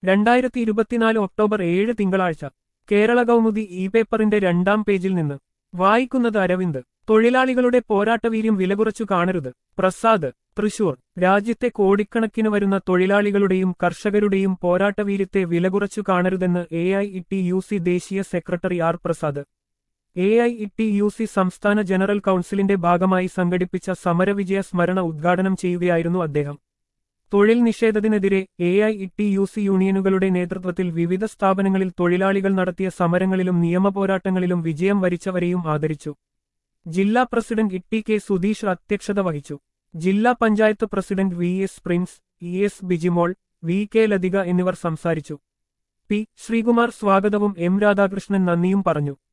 രണ്ടായിരത്തി ഇരുപത്തിനാല് ഒക്ടോബർ ഏഴ് തിങ്കളാഴ്ച കേരള കൗമുദി ഇ പേപ്പറിന്റെ രണ്ടാം പേജിൽ നിന്ന് വായിക്കുന്നത് അരവിന്ദ് തൊഴിലാളികളുടെ പോരാട്ടവീര്യം വിലകുറച്ചു കാണരുത് പ്രസാദ് തൃശൂർ രാജ്യത്തെ കോടിക്കണക്കിന് വരുന്ന തൊഴിലാളികളുടെയും കർഷകരുടെയും പോരാട്ടവീര്യത്തെ വിലകുറച്ചു കാണരുതെന്ന് A I E T U C ദേശീയ secretary R Prasad A I E T U C സംസ്ഥാന ജനറൽ കൗൺസിലിന്റെ ഭാഗമായി സംഘടിപ്പിച്ച സമരവിജയ സ്മരണ ഉദ്ഘാടനം ചെയ്യുകയായിരുന്നു അദ്ദേഹം തൊഴിൽ നിഷേധത്തിനെതിരെ A I E T U C യൂണിയനുകളുടെ നേതൃത്വത്തിൽ വിവിധ സ്ഥാപനങ്ങളിൽ തൊഴിലാളികൾ നടത്തിയ സമരങ്ങളിലും നിയമപോരാട്ടങ്ങളിലും വിജയം വരിച്ചവരെയും ആദരിച്ചു ജില്ലാ പ്രസിഡന്റ് ഇ കെ സുധീഷ് അധ്യക്ഷത വഹിച്ചു ജില്ലാ panchayat president V S Prince E S Bijimol V K Lathika എന്നിവർ സംസാരിച്ചു പി ശ്രീകുമാർ സ്വാഗതവും എം രാധാകൃഷ്ണൻ നന്ദിയും പറഞ്ഞു